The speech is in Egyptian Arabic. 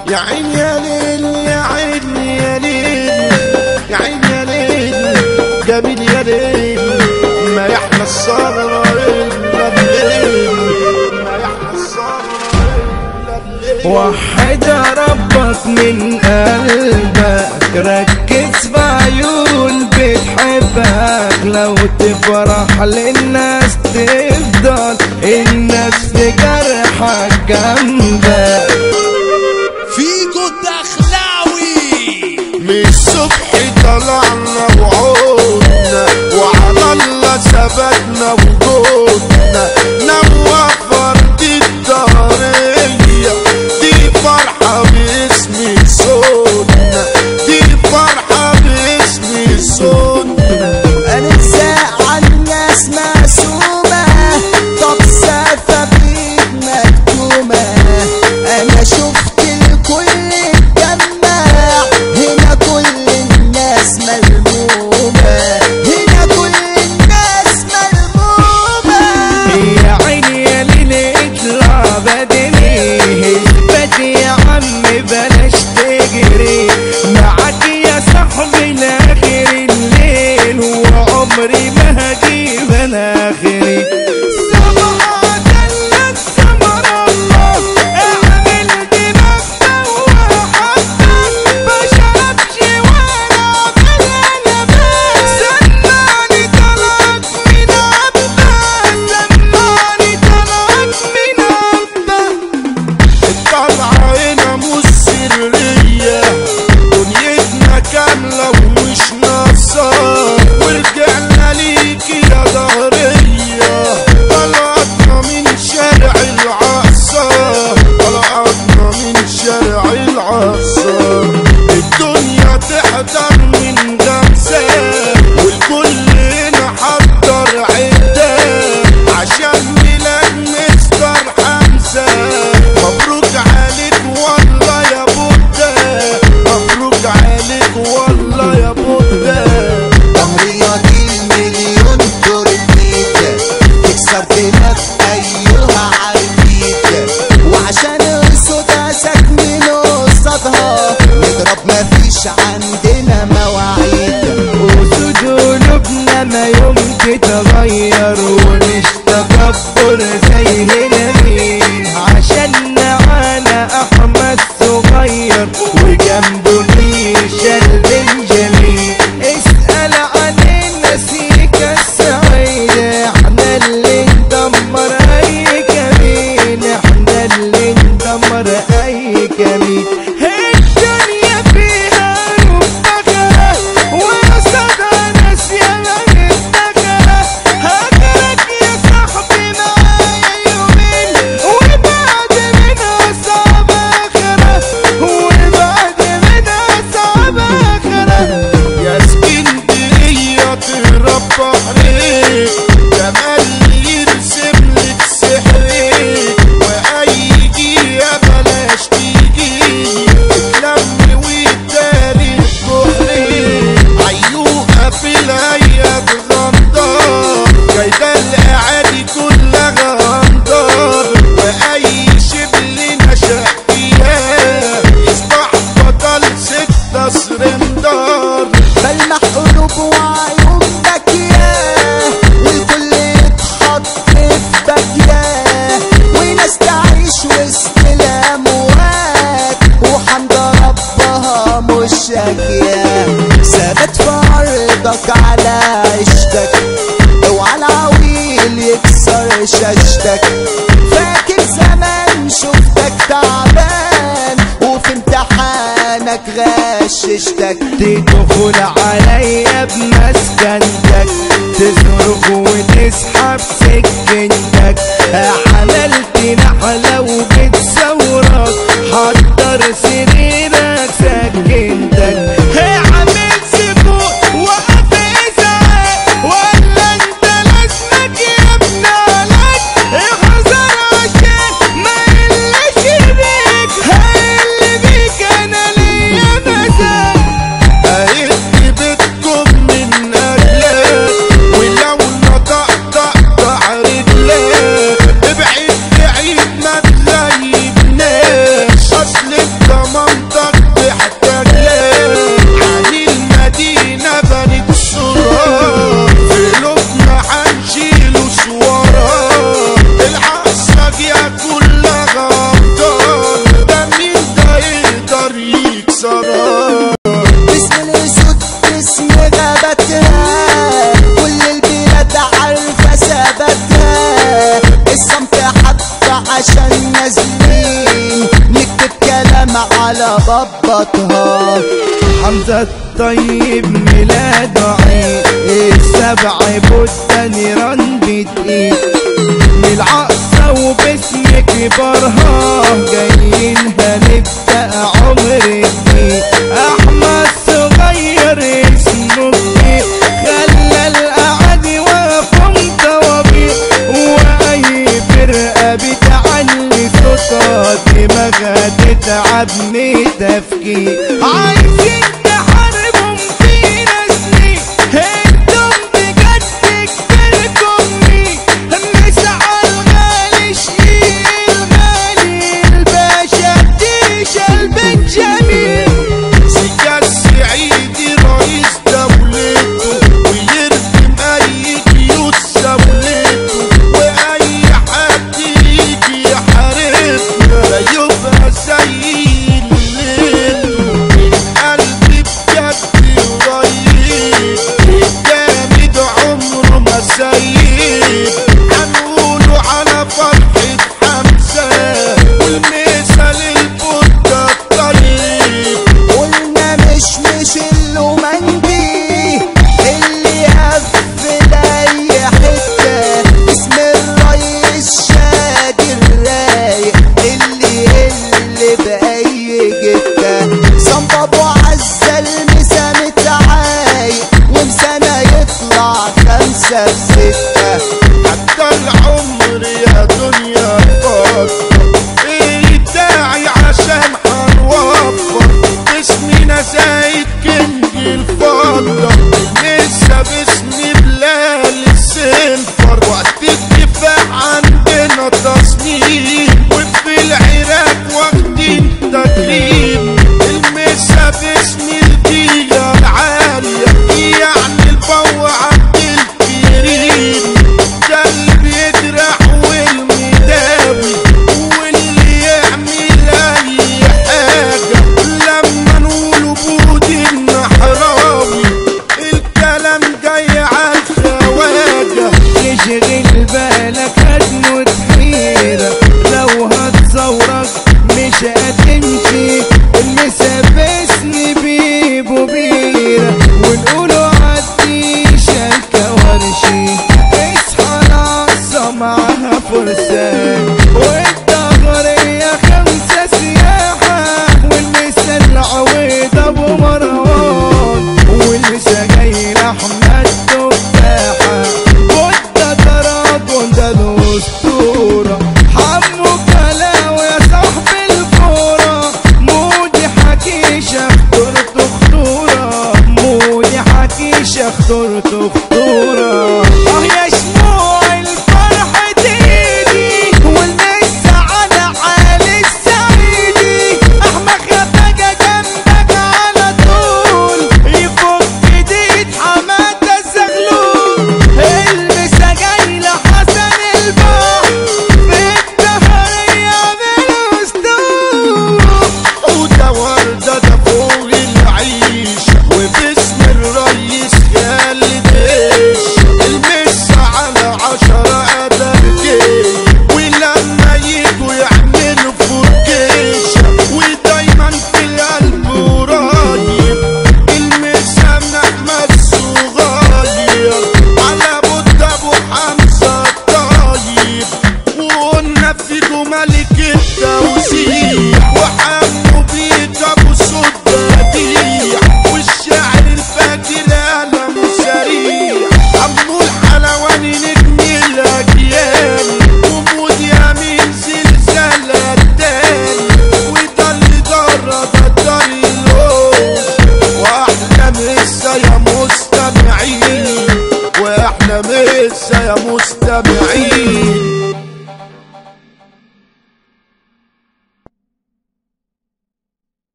يا عين يا ليل يا عين يا ليل يا عين يا ليل جميل يا ليل ما يحلى الصبر الا بالليل ما يحلى الصبر الا بالليل وحد ربك من قلبك ركز في عيون بتحبك لو تفرح للناس تفضل الناس في جرحك جنبك فيكو الدخلاوي من الصبح طلعنا وعودنا وعلى الله ثبتنا وجودنا نوفر دي الدارية دي فرحة باسم صوتنا دي فرحة باسم صوتنا انسى عن الناس مقسومة طب سافة بيد مكتومة انا شفت الكل اتجمع هنا كل الناس ملمومة هنا كل الناس ملمومة يا عيني يا ليل اطلع بدري اثبت يا عم بلاش تجري معاك يا صاحبي لاخر الليل وعمري ما هجيب انا اخري صباحك الا السمر الله اعمل دماغ وحبك بشربش ولا بلا نبات سمعني طلعك من عباس سمعني طلعك من عباس الطلعة هنا مش سرية دنيتنا كاملة ومش ناقصة ورجعنا ليك يا ظهرية طلعتنا من شارع العصا طلعتنا من شارع العصا الدنيا تحضر من غمسة والكل هنا حضر عدة عشان ميلاد مستر حمزة مبروك عليك والله يا بودة مبروك عليك والله يا بودة ضمريات المليون تورنيك تكسر دماغ ايها عربيك وعشان الصدى ساكنين قصادها نضرب مفيش عندنا مواعيد وسود قلوبنا ما يوم تتغير ومش تكبر زي الهلالين عشان معانا احمد صغير وجنبه ميشيل بنجامين اسأل عن النسيكة السعيدة احنا اللي ندمر اي كمين احنا اللي ندمر اي كمين الدنيا فيها رفقة وصدى ناس يا مهتكة هجرك يا صاحبي معايا يومين وبعد منها صعب اخرة وبعد منها صعب اخرة يا اسكندرية تهرب بحري جمال يرسم لك سحري واي دقيقة بلاش تيجي تتلم والتاريخ بحري عيوقة في الهيئة غندار جايبة الاعادي كلها غندار واي شبل نشأ فيها يصبح بطل ستة سرندار بلمح قلوب وعيون باكية والكل يتحط في باكية وناس تعيش وسط الأموات وحمد ربها مش شاكية ثبت في عرضك على عشتك اوعى العويل يكسر شاشتك فاكر زمان شفتك تعبان وفي امتحانك غششتك تدخل عليا بمسكنتك تصرخ وتسحب سكنتك عملت نحلة وبتصورك حضر سريرك سكنتك عامل سكوت وقف ازعاج ولا انت لازمك يا ابن عليك احذر عشان ما يقلش بيك هيقل بيك انا ليا مزاج قايد بيتكم من اجلك ولو نطقت اقطع رجلك ابعد بعيد ما تغيبناش اصل انت على بابتها حمزة الطيب ميلاده عيد السبع بوتا نيران بدقيق من العقصة وباسم كبارها جايين هنبدأ عمر جديد أحمد صغير اسمه كبير خلى القعد واقفهم طوابير وأي فرقة بتعلي صوتها دماغها تتعب من تفكير عايزين نحاربهم فينا سنين انتم بجد كبركم مين مسعى الغالي شقيق الغالي الباشا بديشة البن جميل سجاد سعيدي رئيس دولته ويردم اي جيوش دولته واي حد يجي يحاربنا لا يبقى زي الليل من قلبي بجد قريب الجامد عمره ما سيب هنقوله على فرحة حمزة والمثل البودة الطيب قلنا مش مش اللومنجي اللي قفل اي حته اسم الرئيس شادي الرايق اللي اللي باي جته صنب ابو عزه المسا متعايق ومسانه يطلع خمسه بسته حتى العمر يا دنيا فاضل ايه الداعي عشان هنوفر اسمنا زايد كنج الفضة لسه باسم بلال السنفر وقت الدفاع عندنا تصنيف وفي العراق واخدين تكليف